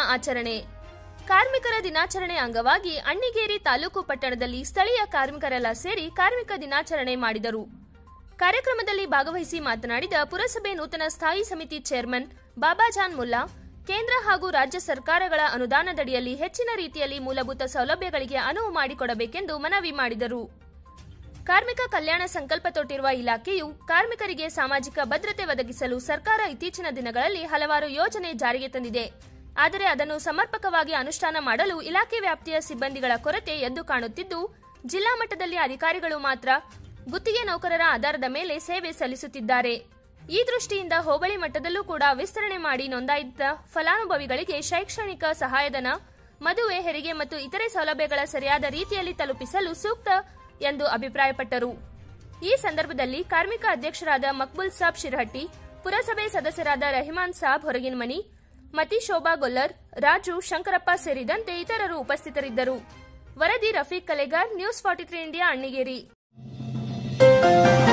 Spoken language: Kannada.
ಆಚರಣೆ ಕಾರ್ಮಿಕರ ದಿನಾಚರಣೆ ಅಂಗವಾಗಿ ಅಣ್ಣಿಗೇರಿ ತಾಲೂಕು ಪಟ್ಟಣದಲ್ಲಿ ಸ್ಥಳೀಯ ಕಾರ್ಮಿಕರೆಲ್ಲ ಸೇರಿ ಕಾರ್ಮಿಕ ದಿನಾಚರಣೆ ಮಾಡಿದರು ಕಾರ್ಯಕ್ರಮದಲ್ಲಿ ಭಾಗವಹಿಸಿ ಮಾತನಾಡಿದ ಪುರಸಭೆ ನೂತನ ಸ್ಥಾಯಿ ಸಮಿತಿ ಚೇರ್ಮನ್ ಬಾಬಾಜಾನ್ ಮುಲ್ಲಾ ಕೇಂದ್ರ ಹಾಗೂ ರಾಜ್ಯ ಸರ್ಕಾರಗಳ ಅನುದಾನದಡಿಯಲ್ಲಿ ಹೆಚ್ಚಿನ ರೀತಿಯಲ್ಲಿ ಮೂಲಭೂತ ಸೌಲಭ್ಯಗಳಿಗೆ ಅನುವು ಮಾಡಿಕೊಡಬೇಕೆಂದು ಮನವಿ ಮಾಡಿದರು ಕಾರ್ಮಿಕ ಕಲ್ಯಾಣ ಸಂಕಲ್ಪ ತೊಟ್ಟಿರುವ ಇಲಾಖೆಯು ಕಾರ್ಮಿಕರಿಗೆ ಸಾಮಾಜಿಕ ಭದ್ರತೆ ಒದಗಿಸಲು ಸರ್ಕಾರ ಇತ್ತೀಚಿನ ದಿನಗಳಲ್ಲಿ ಹಲವಾರು ಯೋಜನೆ ಜಾರಿಗೆ ತಂದಿದೆ ಆದರೆ ಅದನ್ನು ಸಮರ್ಪಕವಾಗಿ ಅನುಷ್ಠಾನ ಮಾಡಲು ಇಲಾಖೆ ವ್ಯಾಪ್ತಿಯ ಸಿಬ್ಬಂದಿಗಳ ಕೊರತೆ ಎದ್ದು ಕಾಣುತ್ತಿದ್ದು ಜಿಲ್ಲಾ ಮಟ್ಟದಲ್ಲಿ ಅಧಿಕಾರಿಗಳು ಮಾತ್ರ ಗುತ್ತಿಗೆ ನೌಕರರ ಆಧಾರದ ಮೇಲೆ ಸೇವೆ ಸಲ್ಲಿಸುತ್ತಿದ್ದಾರೆ ಈ ದೃಷ್ಟಿಯಿಂದ ಹೋಬಳಿ ಮಟ್ಟದಲ್ಲೂ ಕೂಡ ವಿಸ್ತರಣೆ ಮಾಡಿ ನೋಂದಾಯಿತ ಫಲಾನುಭವಿಗಳಿಗೆ ಶೈಕ್ಷಣಿಕ ಸಹಾಯಧನ ಮದುವೆ ಹೆರಿಗೆ ಮತ್ತು ಇತರೆ ಸೌಲಭ್ಯಗಳ ಸರಿಯಾದ ರೀತಿಯಲ್ಲಿ ತಲುಪಿಸಲು ಸೂಕ್ತ ಎಂದು ಅಭಿಪ್ರಾಯಪಟ್ಟರು ಈ ಸಂದರ್ಭದಲ್ಲಿ ಕಾರ್ಮಿಕ ಅಧ್ಯಕ್ಷರಾದ ಮಕ್ಬುಲ್ ಸಾಬ್ ಶಿರಹಟ್ಟಿ ಪುರಸಭೆ ಸದಸ್ಯರಾದ ರೆಹಮಾನ್ ಸಾಬ್ ಹೊರಗಿನಮನಿ ಮತಿ ಶೋಭಾ ಗೊಲ್ಲರ್ ರಾಜು ಶಂಕರಪ್ಪ ಸೇರಿದಂತೆ ಇತರರು ಉಪಸ್ಥಿತರಿದ್ದರು ವರದಿ Rafiq Kalegar news forty three India Annigeri